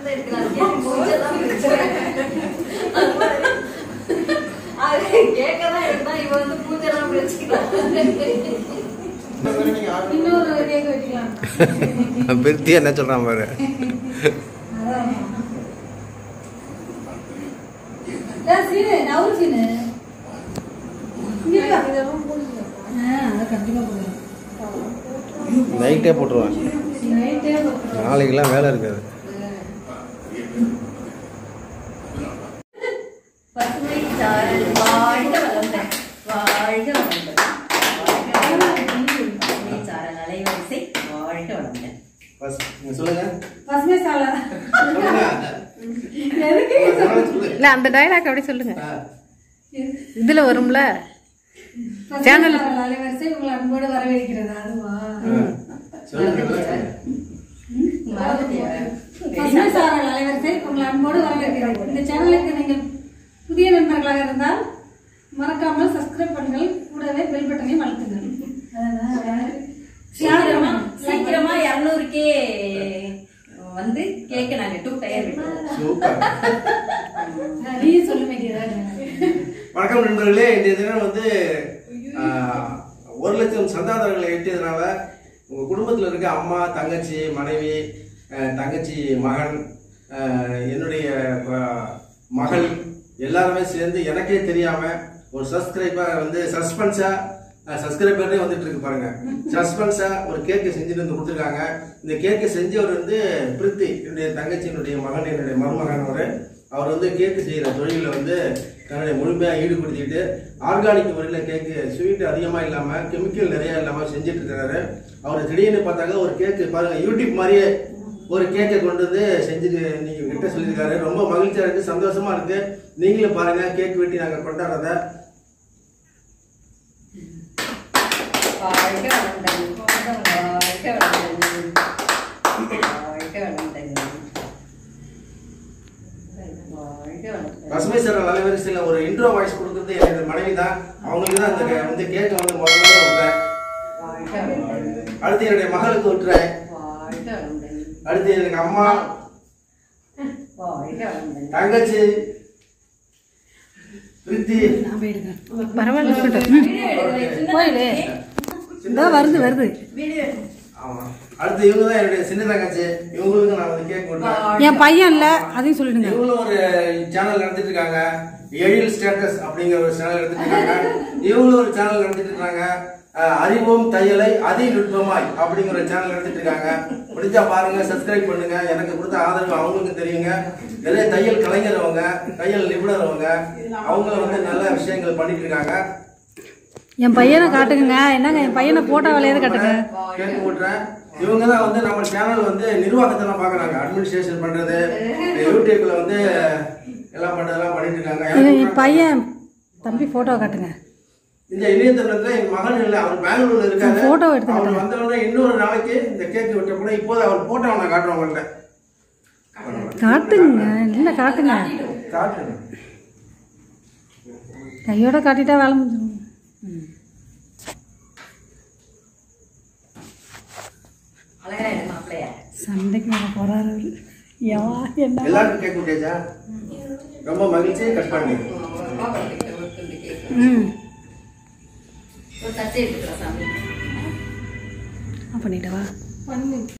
தான் எடுக்கிறாங்க கேக் மூஞ்சதான் வச்சிருக்காங்க. அது மாதிரி அது கேக்க தான் எடுத்தா இவ வந்து பூஜெல்லாம் அப்படி வச்சுக்கிறாங்க இன்னொரு கேக் வைக்கலாம் பிரித்தி என்ன சொல்றான் பாரு அதான். டேய், சீனு, நவுரு சீனு. இங்க இருக்கா? ஆ, அதை கண்டிப்பா போடுவேன். நைட்டே போட்டுருவான் நைட்டே போட்டுருவேன். நாளைக்கெல்லாம் வேலை இருக்காது பசுமை சாரல் வாழ்க வளமுடன் வாழ்க வளமுடன் வாழ்க வளமுடன். பசுமை சாரல் அலைவரிசை வாழ்க வளமுடன் சொல்லுங்க பசுமை சாலை. எதுக்கு? இல்ல அந்த டைலாக் அப்படி சொல்லுங்க ஆ. இதுல வரும்ல பசுமை சேனல். சாலை அலைவரிசை உங்களை அன்போடு வரவேற்கிறது அதுவா சொல்லுங்க மறந்துட்டியா? பசுமை சாரல் அலைவரிசை உங்களை அன்போடு வரவேற்கிறது இந்த சேனலுக்கு நீங்கள் புதிய நண்பர்களாக இருந்தால் மறக்காமல் சப்ஸ்கிரைப் பண்ணுங்கள் கூடவே பெல் பட்டனையும் அழுத்துங்கள் அதான். சீக்கிரமா சீக்கிரமா இருநூறுக்கே வந்து கேக்க நாங்க டூ டயர் விட்டுருவோம் சூப்பர் நீயும் சொல்ல வேண்டியதாக வணக்கம் நண்பர்களே இன்றைய தினம் வந்து ஆஹ், ஒரு லட்சம் சந்தாதாரர்களை எட்டியதுனால உங்க குடும்பத்தில் இருக்க அம்மா தங்கச்சி மனைவி ஆஹ், தங்கச்சி மகன் ஆஹ், என்னுடைய ஆஹ், மகள் எல்லாருமே சேர்ந்து எனக்கே தெரியாம ஒரு சப்ஸ்கிரைபர் வந்து சஸ்பென்ஸா சப்ஸ்கிரைபர்னே வந்துட்டு இருக்கு பாருங்க சஸ்பென்ஸா ஒரு கேக்கு செஞ்சுட்டு வந்து கொடுத்துருக்காங்க இந்த கேக்கு செஞ்சவர் வந்து பிரித்தி என்னுடைய தங்கச்சி என்னுடைய மகன் என்னுடைய மருமகன் அவரு அவர் வந்து கேக்கு செய்யற தொழில வந்து தன்னுடைய முழுமையா ஈடுபடுத்திட்டு ஆர்கானிக் முறையில் கேக்கு ஸ்வீட் அதிகமா இல்லாம கெமிக்கல் நிறைய இல்லாம செஞ்சுட்டு இருக்காரு அவர் திடீர்னு பார்த்தாக்க ஒரு கேக்கு பாருங்க யூடியூப் மாதிரியே ஒரு கேக்கை கொண்டு வந்து செஞ்சுட்டு நீங்க கிட்ட சொல்லியிருக்காரு ரொம்ப மகிழ்ச்சியா இருக்கு சந்தோஷமா இருக்கு நீங்களும் பாருங்க கேக் வெட்டி நாங்க கொண்டாடுறத வாழ்க வளமுடன் வாழ்க வளமுடன் வாழ்க வளமுடன் வாழ்க வளமுடன் பசுமை சார் அலைவரிசையில் ஒரு இன்ட்ரோ வாய்ஸ் கொடுக்குறது என்னோட மனைவி தான் அவங்களுக்கு தான் அந்த வந்து கேக்கை வந்து முதல்ல விட்டுறேன் வாழ்க வளமுடன் அடுத்து என்னுடைய மகளுக்கு விட்டுறேன் வாழ்க வளமுடன் அடுத்து எனக்கு அம்மா வாழ்க வளமுடன் தங்கச்சி பிரித்தி நான் போய் எடுக்கிறேன் பரவாயில்ல இருக்கட்டும். ம். போயிடு இதோ வருது வருது ஆமா அடுத்து இவங்க தான் என்னுடைய சின்ன தங்கச்சி இவங்களுக்கு நான் வந்து கேக் விட்டுறேன் என் பையன் இல்ல அதையும் சொல்லிடுங்க இவங்களும் ஒரு சேனல் நடத்திட்டு இருக்காங்க எழில் ஸ்டேட்டஸ் அப்படிங்கிற ஒரு சேனல் நடத்திட்டு இருக்காங்க இவங்களும் ஒரு சேனல் நடத்திட்டு இருக்காங்க அஹ், அறிவோம் தையலை அதிநுட்பமாய் அப்படிங்கிற ஒரு சேனல் நடத்திட்டு இருக்காங்க பிடிச்சா பாருங்க சப்ஸ்கிரைப் பண்ணுங்க எனக்கு கொடுத்த ஆதரவு அவங்களுக்கு தெரியுங்க நிறைய தையல் கலைஞர் அவங்க தையல் நிபுணர் அவங்க அவங்க வந்து நல்ல விஷயங்கள் பண்ணிட்டு இருக்காங்க என் பையனை காட்டுங்க என்னங்க என் பையனை போட்டோ வேலையாவது காட்டுங்க கேட்க விட்டுறேன் இவங்க தான் வந்து நம்ம சேனல் வந்து நிர்வாகத்தெல்லாம் பாக்குறாங்க அட்மினிஸ்ட்ரேஷன் பண்றது யூடியூப்ல வந்து எல்லாம் பண்றதெல்லாம் பண்ணிட்டு இருக்காங்க இது எனக்கு என் பையன் தம்பி போட்டோ காட்டுங்க இந்த இணையதளத்துல என் மகன் இல்ல அவர் பெங்களூர்ல இருக்காரு photo எடுத்து அவர் வந்த உடனே இன்னொரு நாளைக்கு இந்த கேக் விட்ட கூட இப்போது அவர் போட்டோ நான் காட்டுறேன் உங்கள்ட்ட காட்டுங்க இல்ல காட்டுங்க காட்டுறேன் கையோட காட்டிட்டா வேலை முடிஞ்சிடும் அழகா இருக்கு மாப்பிள்ளையா சண்டைக்கு வர போறாரு அவரு எவா என்ன எல்லாருக்கும் கேக் விட்டியாச்சா ரொம்ப மகிழ்ச்சி கட் பண்ணி ம் ஒரு தச்சு எடுத்துக்கிறோம் சாமி பண்ணிட்டவா பண்ணு